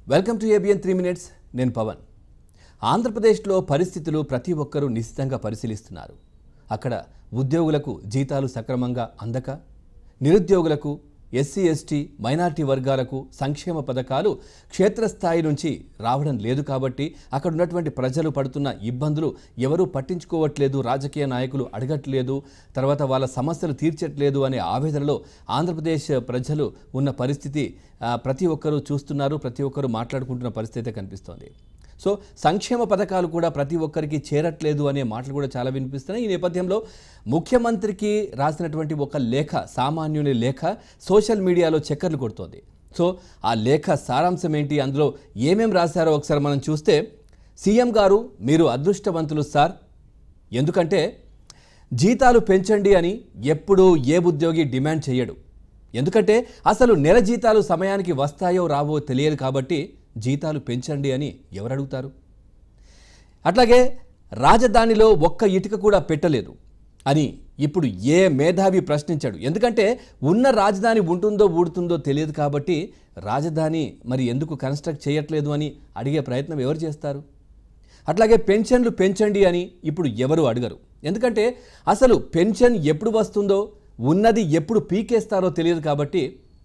welcome to ABN three minutes నేను పవన్ ఆంధ్రప్రదేశ్లో పరిస్థితులు ప్రతి ఒక్కరూ నిశ్చితంగా పరిశీలిస్తున్నారు అక్కడ ఉద్యోగులకు జీతాలు సక్రమంగా అందక నిరుద్యోగులకు ఎస్సీ ఎస్టీ మైనార్టీ వర్గాలకు సంక్షేమ పథకాలు క్షేత్రస్థాయి నుంచి రావడం లేదు కాబట్టి అక్కడ ఉన్నటువంటి ప్రజలు పడుతున్న ఇబ్బందులు ఎవరూ పట్టించుకోవట్లేదు రాజకీయ నాయకులు అడగట్లేదు తర్వాత వాళ్ళ సమస్యలు తీర్చట్లేదు అనే ఆవేదనలో ఆంధ్రప్రదేశ్ ప్రజలు ఉన్న పరిస్థితి ఆ, ప్రతి ఒక్కరూ చూస్తున్నారు ప్రతి ఒక్కరూ మాట్లాడుకుంటున్న పరిస్థితి కనిపిస్తోంది సో సంక్షేమ పథకాలు కూడా ప్రతి ఒక్కరికి చేరట్లేదు అనే మాటలు కూడా చాలా వినిపిస్తున్నాయి ఈ నేపథ్యంలో ముఖ్యమంత్రికి రాసినటువంటి ఒక లేఖ సామాన్యుని లేఖ సోషల్ మీడియాలో చక్కర్లు కొడుతోంది సో ఆ లేఖ సారాంశం ఏంటి అందులో ఏమేం రాశారో ఒకసారి మనం చూస్తే సీఎం గారు మీరు అదృష్టవంతులు సార్ ఎందుకంటే జీతాలు పెంచండి అని ఎప్పుడూ ఏ ఉద్యోగి డిమాండ్ చేయడు ఎందుకంటే అసలు నెల జీతాలు సమయానికి వస్తాయో రావో తెలియదు కాబట్టి జీతాలు పెంచండి అని ఎవరు అడుగుతారు అట్లాగే రాజధానిలో ఒక్క ఇటుక కూడా పెట్టలేదు అని ఇప్పుడు ఏ మేధావి ప్రశ్నించాడు ఎందుకంటే ఉన్న రాజధాని ఉంటుందో ఊడుతుందో తెలియదు కాబట్టి రాజధాని మరి ఎందుకు కన్స్ట్రక్ట్ చేయట్లేదు అని అడిగే ప్రయత్నం ఎవరు చేస్తారు అట్లాగే పెన్షన్లు పెంచండి అని ఇప్పుడు ఎవరు అడగరు ఎందుకంటే అసలు పెన్షన్ ఎప్పుడు వస్తుందో ఉన్నది ఎప్పుడు పీకేస్తారో తెలియదు కాబట్టి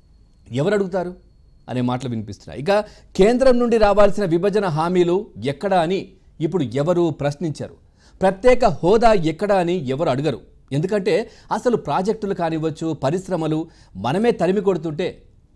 ఎవరు అడుగుతారు అనే మాటలు వినిపిస్తున్నాయి ఇక కేంద్రం నుండి రావాల్సిన విభజన హామీలు ఎక్కడా అని ఇప్పుడు ఎవరు ప్రశ్నించారు ప్రత్యేక హోదా ఎక్కడా అని ఎవరు అడగరు ఎందుకంటే అసలు ప్రాజెక్టులు కానివ్వచ్చు పరిశ్రమలు మనమే తరిమి కొడుతుంటే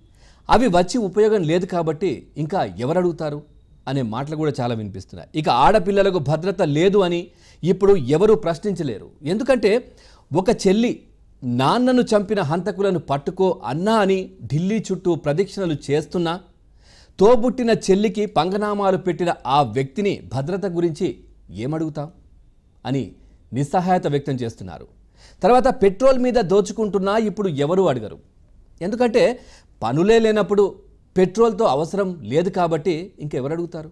అవి వచ్చి ఉపయోగం లేదు కాబట్టి ఇంకా ఎవరు అడుగుతారు అనే మాటలు కూడా చాలా వినిపిస్తున్నాయి ఇక ఆడపిల్లలకు భద్రత లేదు అని ఇప్పుడు ఎవరు ప్రశ్నించలేరు ఎందుకంటే ఒక చెల్లి నాన్నను చంపిన హంతకులను పట్టుకో అన్నా అని ఢిల్లీ చుట్టూ ప్రదక్షిణలు చేస్తున్నా తోబుట్టిన చెల్లికి పంగనామాలు పెట్టిన ఆ వ్యక్తిని భద్రత గురించి ఏమడుగుతాం అని నిస్సహాయత వ్యక్తం చేస్తున్నారు తర్వాత పెట్రోల్ మీద దోచుకుంటున్నా ఇప్పుడు ఎవరు అడగరు ఎందుకంటే పనులే లేనప్పుడు పెట్రోల్తో అవసరం లేదు కాబట్టి ఇంకెవరు అడుగుతారు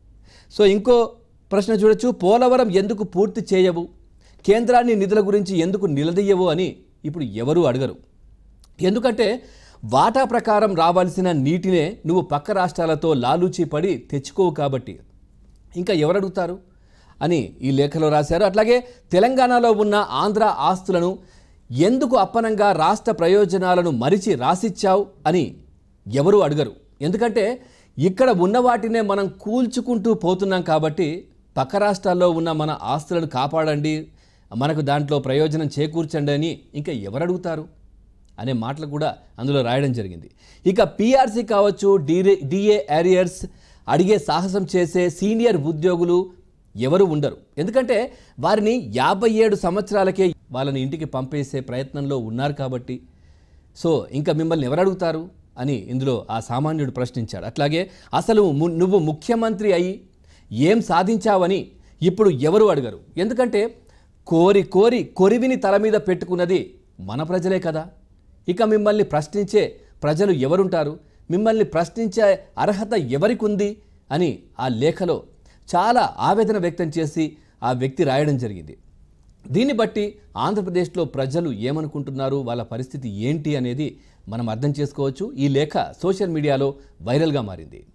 సో ఇంకో ప్రశ్న చూడొచ్చు పోలవరం ఎందుకు పూర్తి చేయవు కేంద్రాన్ని నిధుల గురించి ఎందుకు నిలదీయవు అని ఇప్పుడు ఎవరు అడగరు ఎందుకంటే వాటా ప్రకారం రావాల్సిన నీటినే నువ్వు పక్క రాష్ట్రాలతో లాలూచి పడి తెచ్చుకోవు కాబట్టి ఇంకా ఎవరు అడుగుతారు అని ఈ లేఖలో రాశారు అట్లాగే తెలంగాణలో ఉన్న ఆంధ్ర ఆస్తులను ఎందుకు అప్పనంగా రాష్ట్ర ప్రయోజనాలను మరిచి రాసిచ్చావు అని ఎవరు అడగరు ఎందుకంటే ఇక్కడ ఉన్న వాటినే మనం కూల్చుకుంటూ పోతున్నాం కాబట్టి పక్క రాష్ట్రాల్లో ఉన్న మన ఆస్తులను కాపాడండి మనకు దాంట్లో ప్రయోజనం చేకూర్చండి అని ఇంకా ఎవరు అడుగుతారు అనే మాటలు కూడా అందులో రాయడం జరిగింది ఇక పీఆర్సీ కావచ్చు డిఏ డిఏ ఏరియర్స్ అడిగే సాహసం చేసే సీనియర్ ఉద్యోగులు ఎవరు ఉండరు ఎందుకంటే వారిని యాభై ఏడు సంవత్సరాలకే వాళ్ళని ఇంటికి పంపేసే ప్రయత్నంలో ఉన్నారు కాబట్టి సో ఇంకా మిమ్మల్ని ఎవరు అడుగుతారు అని ఇందులో ఆ సామాన్యుడు ప్రశ్నించాడు అట్లాగే అసలు ము- నువ్వు ముఖ్యమంత్రి అయి ఏం సాధించావని ఇప్పుడు ఎవరు అడగరు ఎందుకంటే కోరి కోరి కొరివిని తల మీద పెట్టుకున్నది మన ప్రజలే కదా ఇక మిమ్మల్ని ప్రశ్నించే ప్రజలు ఎవరుంటారు మిమ్మల్ని ప్రశ్నించే అర్హత ఎవరికి ఉంది అని ఆ లేఖలో చాలా ఆవేదన వ్యక్తం చేసి ఆ వ్యక్తి రాయడం జరిగింది దీన్ని బట్టి ఆంధ్రప్రదేశ్లో ప్రజలు ఏమనుకుంటున్నారు వాళ్ళ పరిస్థితి ఏంటి అనేది మనం అర్థం చేసుకోవచ్చు ఈ లేఖ సోషల్ మీడియాలో వైరల్గా మారింది